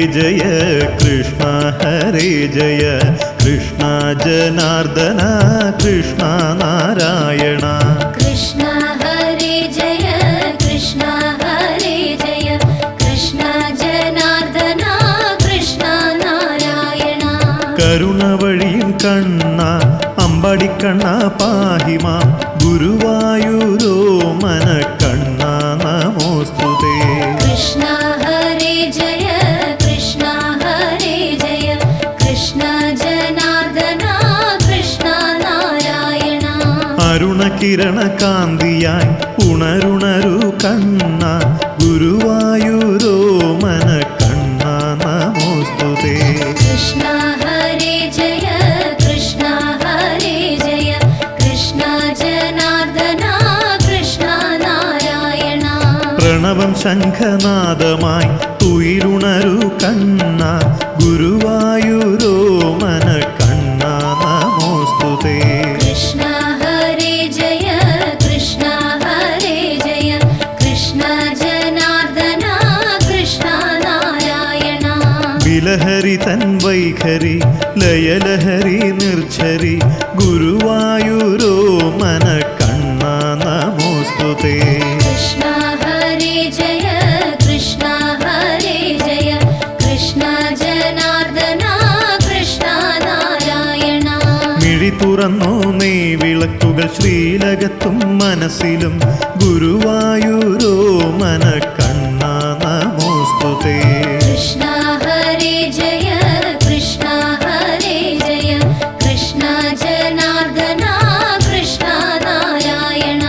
ജയ കൃഷ്ണ ഹരേ ജയ കൃഷ്ണ ജനാർദ്ദന കൃഷ്ണ നാരായണ कृष्ण हरे जय कृष्ण हरे जय कृष्ण जनार्दना कृष्ण नारायण കരുണ വഴിയും കണ്ണ അമ്പടിക്കണ്ണ പാഹിമാ ഗുരുവായൂരോ മന കണ്ണ നമോസ്തുതേ कृष्ण हरे जय कृष्ण हरे जय कृष्ण जनार्दना कृष्ण नारायण അരുണകിരണ കാന്തിയായി ഉണരുണരു കണ്ണ ഗുരുവായൂരോ മന കണ്ണ നമോസ്തുതേ कृष्ण हरे जय कृष्ण हरे जय कृष्ण जनार्दना कृष्ण नारायण പ്രണവം ശംഖനാദമായി തുയിലുണരു കണ്ണ ഗുരുവായൂരോ മന കണ്ണ നമോസ്തുതേ कृष्ण हरे जय कृष्ण हरे जय कृष्ण जनार्दना कृष्ण नारायण വിലഹരി തൻ വൈഖരി ലയലഹരി നിർച്ഛരി ഗുരുവായൂരോ മന കണ്ണ നമോസ്തുതേ कृष्ण हरे जय कृष्ण हरे जय कृष्ण जनार्दना कृष्ण नारायण മിഴി തുറന്നോ നീ വിളക്കുകൾ ശ്രീലകത്തും മനസ്സിലും ഗുരുവായൂരോ മന കണ്ണ നമോസ്തുതേ कृष्ण हरे जय कृष्ण हरे जय कृष्ण जनार्दना कृष्ण नारायण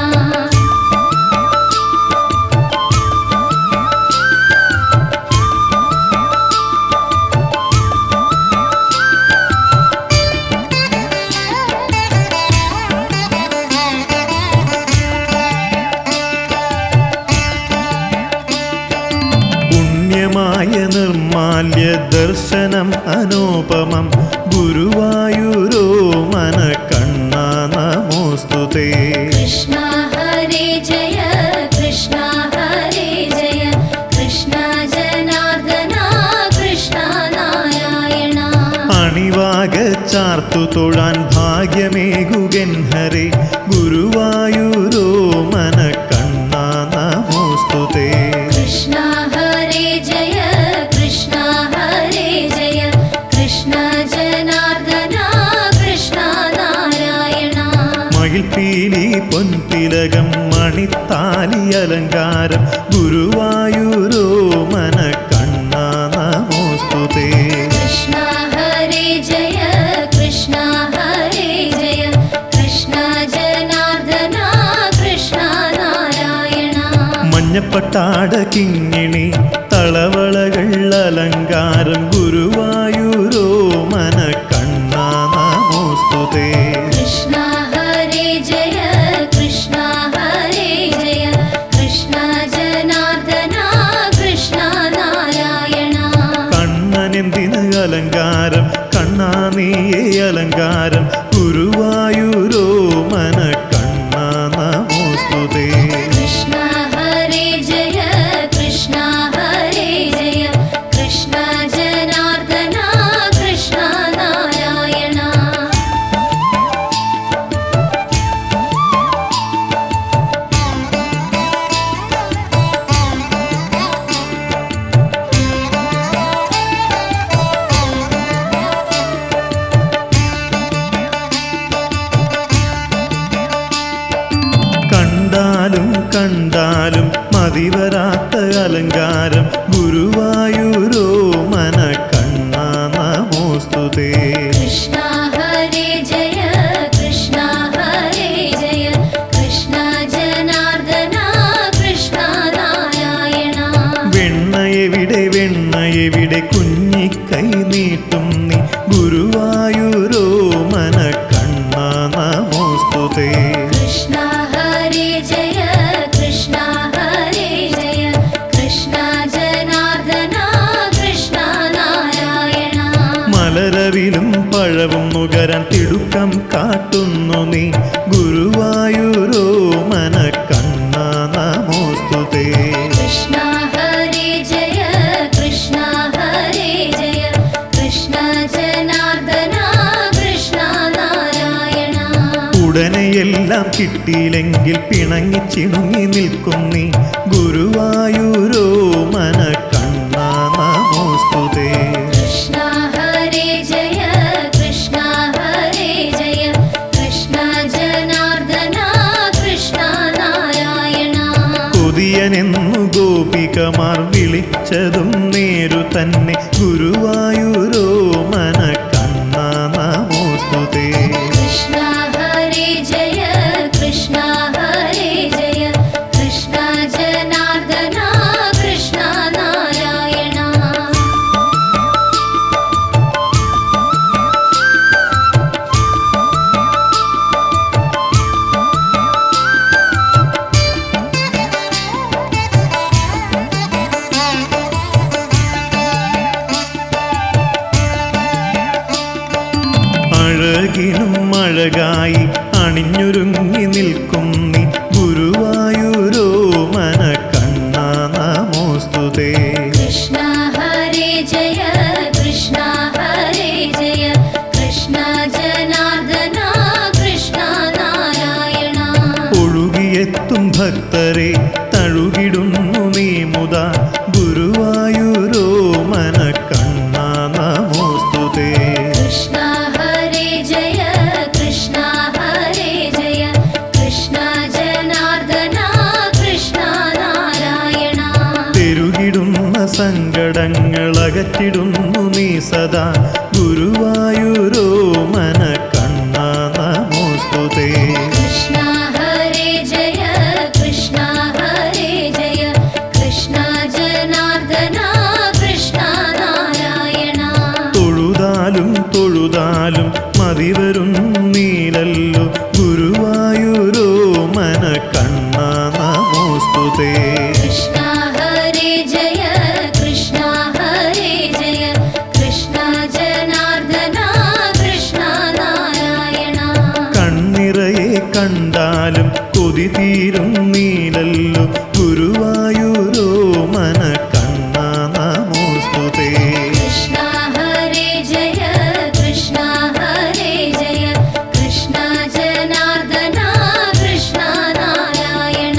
പുണ്യമായ നിർമാല്യ ദർശനം അനോപമം ഗുരുവായൂരോ മന കണ്ണ നമോസ്തുതേ कृष्ण हरे जय कृष्ण हरे जय कृष्ण जनार्दना कृष्ण नारायण അണിവാക ചാർത്തു തൊഴാൻ ഭാഗ്യമേകുകൻ ഹരേ ഗുരുവായൂരോ മന കണ്ണ നമോസ്തുതേ कृष्ण हरे जय कृष्ण हरे जय कृष्ण जनार्दना कृष्ण नारायण മയിൽപ്പീലി പൊൻതിലകം മണിത്താലി അലങ്കാരം ഗുരുവായൂരോ മന കണ്ണ നമോസ്തുതേ कृष्ण हरे जय कृष्ण हरे जय कृष्ण जनार्दना कृष्ण नारायण മഞ്ഞപ്പട്ടാട കിങ്ങിണി തളവളകൾ അലങ്കാരം ഗുരുവായൂരോ മന കണ്ണ നമോസ്തുതേ कृष्ण हरे जय कृष्ण हरे जय कृष्ण जनार्दना कृष्ण नारायण കണ്ണനെന്തിന് അലങ്കാരം കണ്ണാ നീയേ അലങ്കാരം ഗുരുവായൂരോ മന കണ്ണ നമോസ്തുതേ कृष्ण हरे जय कृष्ण हरे जय कृष्ण जनार्दना कृष्ण नारायण കണ്ടാലും കണ്ടാലും മതിവരാത്ത അലങ്കാരം ഗുരുവായൂരോ മന കണ്ണ നമോസ്തുതേ कृष्ण हरे जय कृष्ण हरे जय कृष्ण जनार्दना कृष्ण नारायण വെണ്ണയെവിടെ വെണ്ണയെവിടെ കുഞ്ഞിക്കൈ നീട്ടും നീ ഗുരുവായൂരോ മന കണ്ണ നമോസ്തുതേ कृष्ण हरे जय कृष्ण हरे जय कृष्ण जनार्दना कृष्ण नारायण മലരവിലും പഴവും നുകരാൻ തിടുക്കം കാട്ടുന്നു നീ ഗുരുവായൂരോ മന കണ്ണ നമോസ്തുതേ कृष्ण हरे जय कृष्ण हरे കിട്ടിയില്ലെങ്കിൽ പിണങ്ങി ചിണുങ്ങി നിൽക്കും നീ ഗുരുവായൂരോ മന കണ്ണ നമോസ്തുതേ कृष्ण हरे जय कृष्ण हरे जय कृष्ण जनार्दन कृष्ण नारायण കൊതിയനെന്നു ഗോപികമാർ വിളിച്ചതും നേരു തന്നെ ഗുരുവായൂരോ മന കണ്ണ നമോസ്തുതേ कृष्ण हरे जय कृष्ण हरे जय कृष्ण जनार्दन कृष्ण नारायण അഴകിനും അഴകായി അണിഞ്ഞൊരുങ്ങി നിൽക്കും നീ ഗുരുവായൂരോ മന കണ്ണ നമോസ്തുതേ कृष्ण हरे जय कृष्ण हरे जय कृष्ण जनार्दन कृष्ण नारायण ഒഴുകിയെത്തും ഭക്തരെ തഴുകിടുന്നു നീ മുത ഗുരുവായൂരോ മന കണ്ണ നമോസ്തുതേ कृष्ण हरे जय कृष्ण हरे जय कृष्ण जनार्दन कृष्ण नारायण തെരുകിടുന്ന സങ്കടങ്ങൾ അകറ്റിടുന്നു നീ സദാ ഗുരുവായൂരോ മന കണ്ണ നമോസ്തുതേ कृष्ण हरे जय कृष्ण हरे जय कृष्ण जनार्दन कृष्ण नारायण തൊഴുതാലും തൊഴുതാലും മതിവരുന്നീലല്ലോ ഗുരുവായൂരോ മന കണ്ണ നമോസ്തുതേ कृष्ण हरे जय कृष्ण हरे जय कृष्ण जनार्दन कृष्ण नारायण കണ്ണിറയെ കണ്ടാലും കൊതി തീരും നീലല്ലോ ഗുരുവായൂരോ മന കണ്ണ നമോസ്തുതേ कृष्ण हरे जय कृष्ण हरे जय कृष्ण जनार्दन कृष्ण नारायण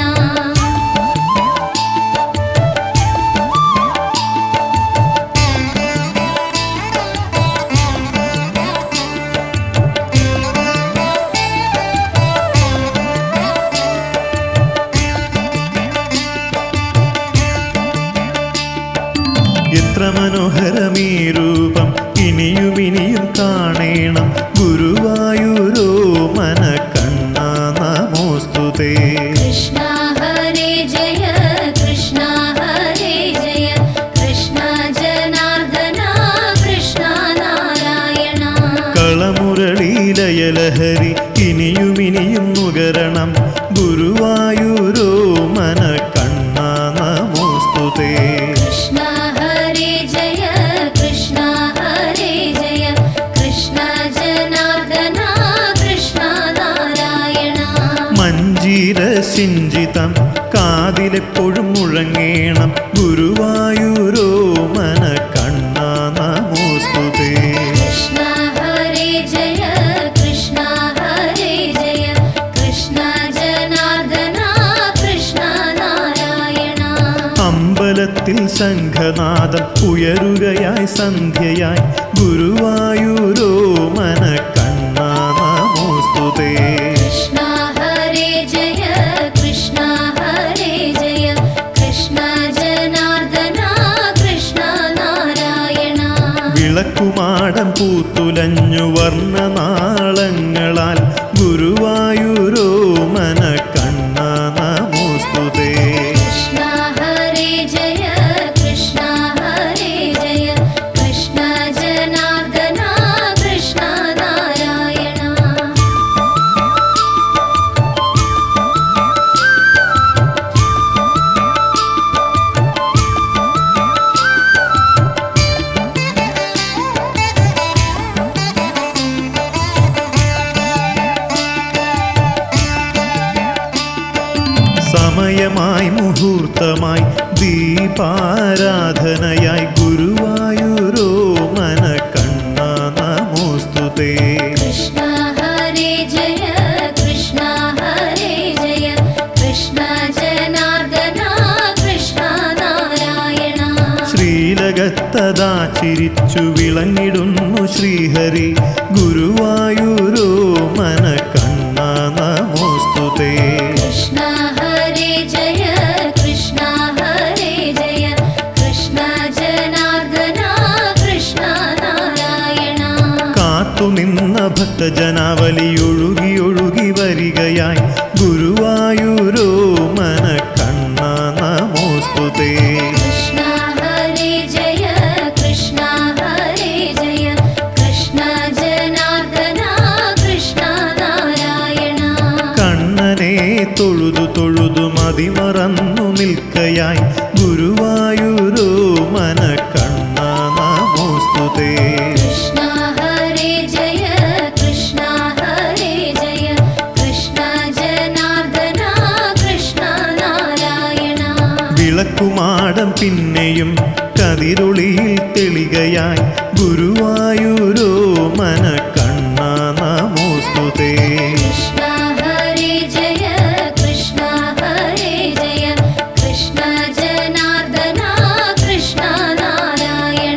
എത്ര മനോഹരമീ രൂപം ഇനിയും ഇനിയും കാണേണം ഗുരുവായൂരോ മന കണ്ണ നമോസ്തുതേ कृष्ण हरे जय कृष्ण हरे जय कृष्ण जनार्दन कृष्ण नारायण കളമുരളീലയലഹരി ഇനിയും ഇനിയും നുകരണം ഗുരുവായൂരോ മന കണ്ണ നമോസ്തുതേ कृष्ण हरे जय कृष्ण हरे जय कृष्ण जनार्दन कृष्ण नारायण മഞ്ജീര സിഞ്ചിതം കാതിലെപ്പോഴും മുഴങ്ങേണം ഗുരുവായൂരോ മന കണ്ണ നമോസ്തുതേ कृष्ण हरे जय कृष्ण हरे जय कृष्ण जनार्दन कृष्ण नारायण അമ്പലത്തിൽ ശംഖനാദം ഉയരുകയായി സന്ധ്യയായി ഗുരുവായൂരോ മന കണ്ണ നമോസ്തുതേ कृष्ण हरे जय कृष्ण हरे जय कृष्ण जनार्दन कृष्ण नारायण വിളക്കുമാടം പൂത്തുലഞ്ഞു വർണ്ണനാളങ്ങളാൽ ഗുരുവായൂരോ മന കണ്ണ നമോസ്തുതേ कृष्ण हरे जय कृष्ण हरे जय कृष्ण जनार्दन कृष्ण नारायण സമയമായി മുഹൂർത്തമായി ദീപാരാധനയായി ഗുരുവായൂരോ മന കണ്ണ നമോസ്തുതേ कृष्ण हरे जय कृष्ण हरे കണ്ടതാ ചിരിച്ചു വിളങ്ങിടുന്നു ശ്രീഹരി ഗുരുവായൂരോ മന കണ്ണ നമോസ്തുതേ कृष्ण हरे जय कृष्ण हरे जय कृष्ण जनार्दना कृष्ण नारायण കാത്തുനിന്ന ഭക്തജനാവലി ഒഴുകി ഒഴുകി വരികയായി ഗുരുവായൂരോ മന കണ്ണ നമോസ്തുതേ कृष्ण हरे जय कृष्ण हरे जय कृष्ण जनार्दना कृष्ण नारायण കണ്ണനെ തൊഴുതു തൊഴുതു മതിമറന്നു നിൽക്കയായി ഗുരുവായൂരോ മന കണ്ണ നമോസ്തുതേ कृष्ण हरे जय कृष्ण हरे जय कृष्ण जनार्दना कृष्ण नारायण വിളക്കുമാടം പിന്നെയും കതിരൊളിയിൽ തെളികയായി ഗുരുവായൂരോ മന കണ്ണ നമോസ്തുതേ कृष्ण हरे जय कृष्ण हरे जय कृष्ण जनार्दना कृष्ण नारायण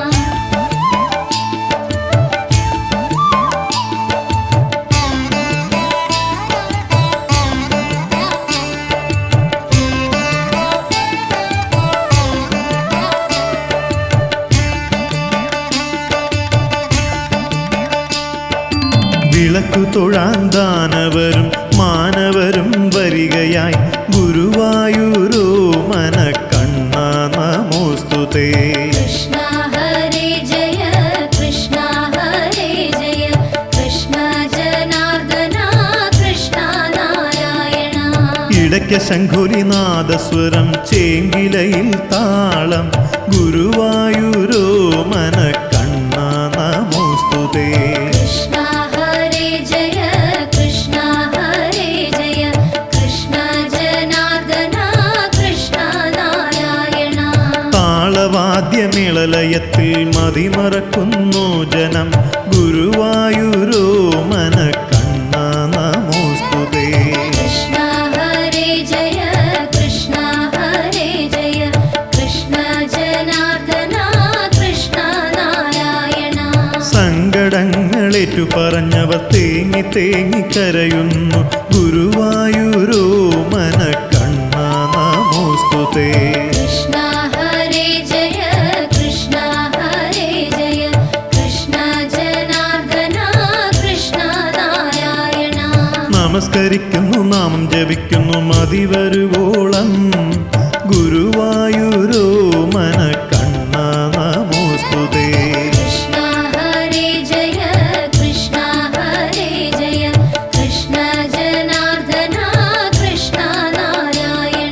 വിളക്കു തൊഴാൻ ദാനവരും മാനവരും വരികയായി ഗുരുവായൂരോ മന കണ്ണ നമോസ്തുതേ कृष्ण हरे जय कृष्ण हरे जय कृष्ण जनार्दना कृष्ण नारायण ഇടയ്ക്ക ശംഖുലിനാദസ്വരം ചേങ്കിലയിൽ താളം ഗുരുവായൂരോ മന കണ്ണ നമോസ്തുതേ कृष्ण हरे जय कृष्ण हरे जय कृष्ण जनार्दना कृष्ण नारायण താളവാദ്യമേളലയത്തിൽ മതിമറക്കുന്നു ജനം ഗുരുവായൂരോ മന കണ്ണ നമോസ്തുതേ कृष्ण हरे जय कृष्ण हरे जय कृष्ण जनार्दना कृष्ण नारायण സങ്കടങ്ങളേറ്റു പറഞ്ഞവർ തേങ്ങി തേങ്ങി കരയുന്നു ഗുരുവായൂരോ മന കണ്ണ നമോസ്തുതേ कृष्ण हरे जय कृष्ण हरे जय कृष्ण जनार्दना कृष्ण नारायण നമസ്കരിക്കുന്നു നാമം ജപിക്കുന്നു മതി വരുവോളം ഗുരുവായൂരോ മന കണ്ണ നമോസ്തുതേ कृष्ण हरे जय कृष्ण हरे जय कृष्ण जनार्दना कृष्ण नारायण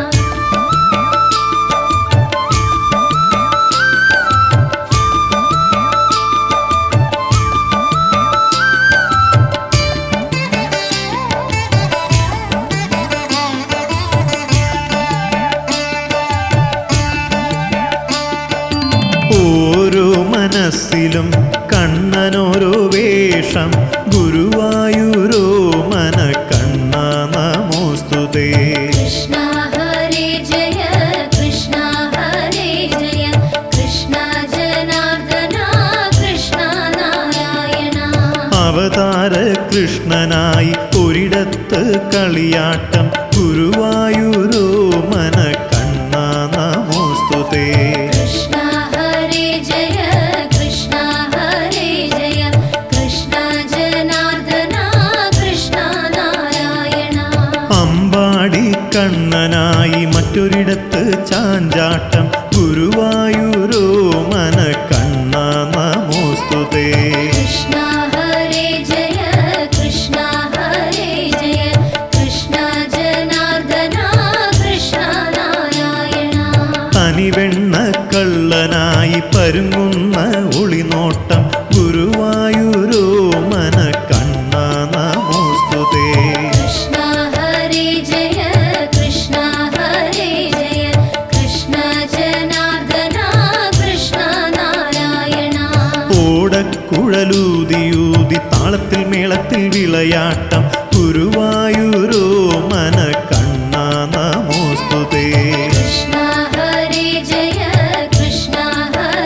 ഓരോ മനസ്സിലും കണ്ണനോരോ വേഷം ഗുരുവായൂരോ മന കണ്ണ നമോസ്തുതേ कृष्ण हरे जय कृष्ण हरे जय कृष्ण जनार्दना कृष्ण नारायण അവതാര കൃഷ്ണനായി ഒരിടത്ത് കളിയാട്ടം ഗുരുവായൂരോ മന കണ്ണ നമോസ്തുതേ कृष्ण हरे जय कृष्ण हरे जय कृष्ण जनार्दना कृष्ण नारायण അമ്പാടി കണ്ണനായി മറ്റൊരിടത്ത് ചാഞ്ചാട്ടം ഗുരുവായൂരോ മന കണ്ണ നമോസ്തുതേ कृष्ण हरे जय कृष्ण हरे जय कृष्ण जनार्दना कृष्ण नारायण തനിവെണ്ണ കള്ളനായി പരുങ്ങുന്ന ഒളിനോട്ടം ഗുരുവായൂരോ മന കണ്ണ നമോസ്തുതേ कृष्ण हरे जय कृष्ण हरे जय कृष्ण जनार्दना कृष्ण नारायण ഓടക്കുഴലൂതിയൂതി താളത്തിൽ മേളത്തിൽ വിളയാട്ടം ഗുരുവായൂരോ മന കണ്ണ നമോസ്തുതേ कृष्ण हरे जय कृष्ण हरे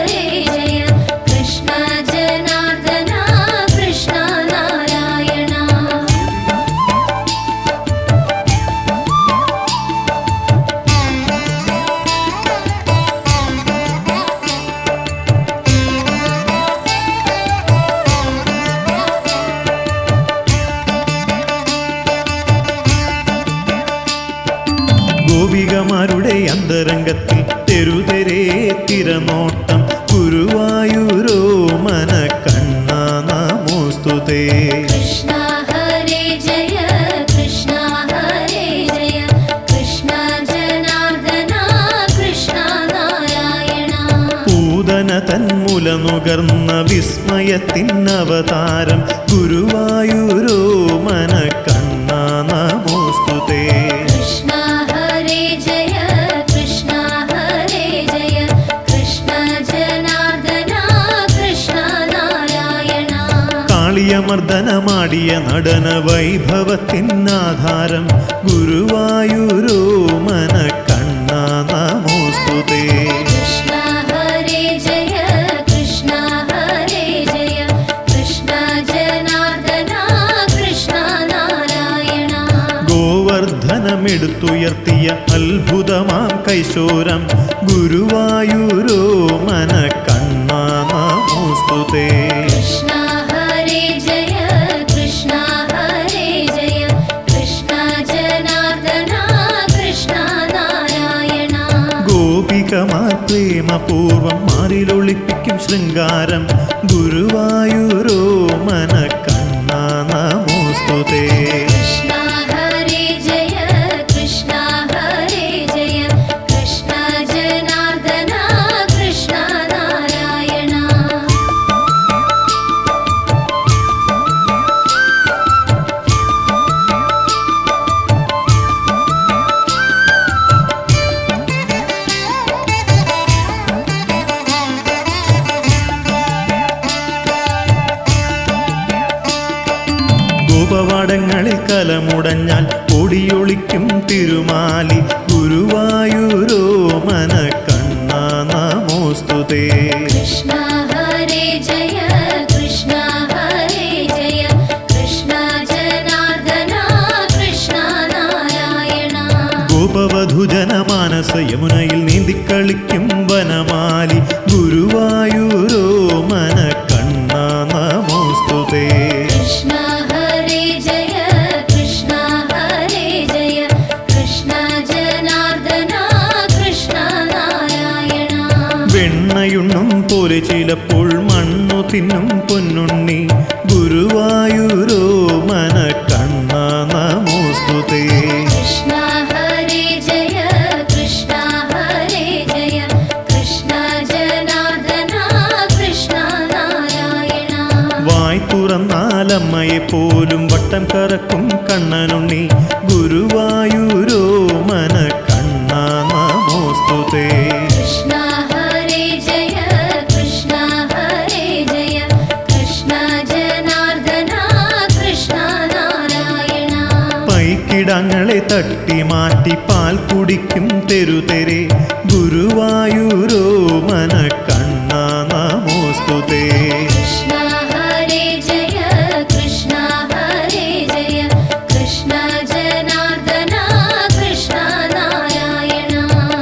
ഗോപികമാരുടെ അന്തരംഗത്തിൽ തെരുതെരേ തിരനോട്ടം ഗുരുവായൂരോ മന കണ്ണ നമോസ്തുതേ കൃഷ്ണ ഹരേ ജയ കൃഷ്ണ ഹരേ ജയ കൃഷ്ണ ജനാർദ്ദന കൃഷ്ണ നാരായണ പൂതന തന്മുല നുകർന്ന വിസ്മയത്തിനവതാരം ഗുരുവായൂരോ മന കണ്ണ നമോസ്തുതേ കൃഷ്ണ ഹരേ ജയ കൃഷ്ണ ഹരേ ജയ കൃഷ്ണ ജനാർദ്ദന കൃഷ്ണ നാരായണ കാളിയമർദ്ദനമാടിയ നടന വൈഭവത്തിനാധാരം ഗുരുവായൂരോ മന കണ്ണ നമോസ്തുതേ കൃഷ്ണ ഹരേ ജയ കൃഷ്ണ ഹരേ ജയ കൃഷ്ണ ജനാർദ്ദന കൃഷ്ണ നാരായണ ഗോവർദ്ധനമെടുത്തുയർത്തിയ അത്ഭുതമാം കൈശോരം ഗുരുവായൂരോ മന കണ്ണ നമോസ്തുതേ കൃഷ്ണ ഹരേ ജയ കൃഷ്ണ ഹരേ ജയ കൃഷ്ണ ജനാർദ്ദന കൃഷ്ണ നാരായണ ഗോപികമാർ പ്രേമപൂർവം മാറിലൊളിപ്പിക്കും ശൃംഗാരം ഗുരുവായൂരോ മന കണ്ണ നമോസ്തുതേ കൃഷ്ണ ഹരേ ജയ കൃഷ്ണ ഹരേ ജയ കൃഷ്ണ ജനാർദ്ദന കൃഷ്ണ നാരായണ ഗോപവാടങ്ങളിൽ കലമുടഞ്ഞാൽ പൊടിയൊളിക്കും തിരുമാലി ഗുരുവായൂരോ മന കണ്ണ നമോസ്തുതേ കൃഷ്ണ ഹരേ ജയ കൃഷ്ണ ഹരേ ജയ കൃഷ്ണ ജനാർദ്ദന കൃഷ്ണ നാരായണ ഗോപവധുജന മാനസ യമുനയിൽ നീന്തിക്കളിക്കും വനമാലി ഗുരുവായൂരോ മന കണ്ണ നമോസ്തുതേ കൃഷ്ണ ഹരേ ജയ കൃഷ്ണ ഹരേ ജയ കൃഷ്ണ ജനാർദ്ദന കൃഷ്ണ നാരായണ വെണ്ണയുണ്ണും പോലെ ചിലപ്പോൾ മണ്ണു തിന്നും പൊന്നുണ്ണി ഗുരുവായൂരോ മന കണ്ണ നമോസ്തുതേ കൃഷ്ണ ഹരേ ജയ കൃഷ്ണ ഹരേ ജയ കൃഷ്ണ ജനാർദ്ദന കൃഷ്ണ നാരായണ വായ് തുറന്നാലമ്മയെ പോലും വട്ടം കറക്കും കണ്ണനുണ്ണി ഗുരുവായൂരോ മന കണ്ണ നമോസ്തുതേ കൃഷ്ണ ഹരേ ജയ കൃഷ്ണ ഹരേ ജയ കൃഷ്ണ ജനാർദ്ദന കൃഷ്ണ നാരായണ പൈക്കിടങ്ങളെ തട്ടി മാറ്റി പാൽ കുടിക്കും തെരുതെരെ ഗുരുവായൂരോ മന കണ്ണ നമോസ്തുതേ കൃഷ്ണ ഹരേ ജയ കൃഷ്ണ ഹരേ ജയ കൃഷ്ണ ജനാർദ്ദന കൃഷ്ണ നാരായണ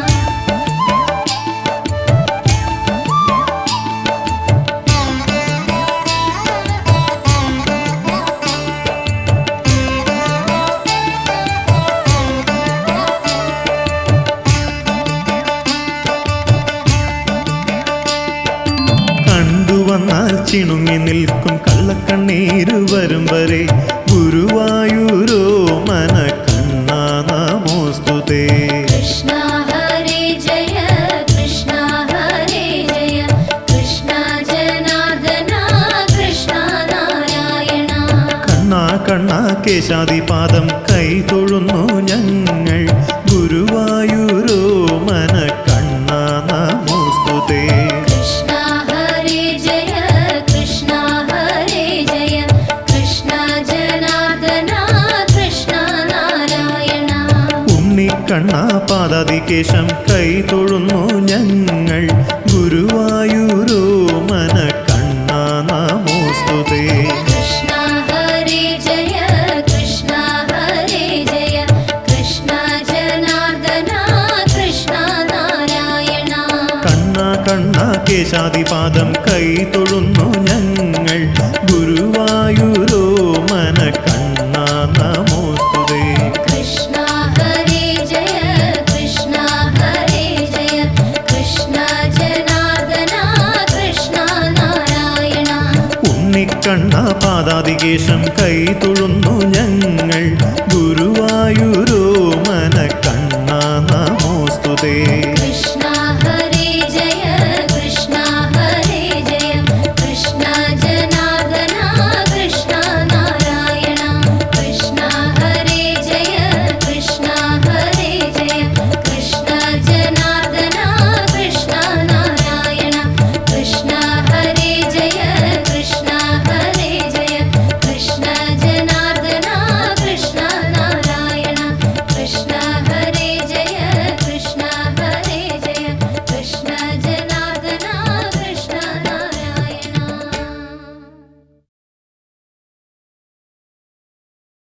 കണ്ടുവന്നാൽ ചിണുങ്ങി നിൽക്കും കള്ളക്കണ്ണീര് വരും വരെ ഗുരുവായൂരോ മന കണ്ണ നമോസ്തുതേ കൃഷ്ണ ഹരേ ജയ കൃഷ്ണ ഹരേ ജയ കൃഷ്ണ ജനാർദ്ദന കൃഷ്ണ നാരായണ കണ്ണാ കണ്ണാ കേശാദിപാദം കൈ തൊഴുന്നു ഞങ്ങൾ ഗുരുവായൂരോ മന കണ്ണ നമോസ്തുതേ കൃഷ്ണ ഹരേ ജയ കൃഷ്ണ ഹരേ ജയ കൃഷ്ണ ജനാർദ്ദന കൃഷ്ണ നാരായണ ഉണ്ണിക്കണ്ണാ പാദാതികേശം കൈ തൊഴുന്നു ഞങ്ങൾ ഗുരുവായൂരോ മന കണ്ണ നമോസ്തുതേ കൃഷ്ണ ഹരേ ജയ കൃഷ്ണ ഹരേ ജയ കൃഷ്ണ ജനാർദ്ദന കൃഷ്ണ നാരായണ കണ്ണ കണ്ണ കേശാദിപാദം കൈ തൊഴുന്നു ഞങ്ങൾ ഗുരുവായൂരോ മന കണ്ണ നമോസ്തുതേ കൃഷ്ണ ഹരേ ജയ പാദാതികേശം കൈ തൊഴുന്നു ഞങ്ങൾ ഗുരുവായൂരോ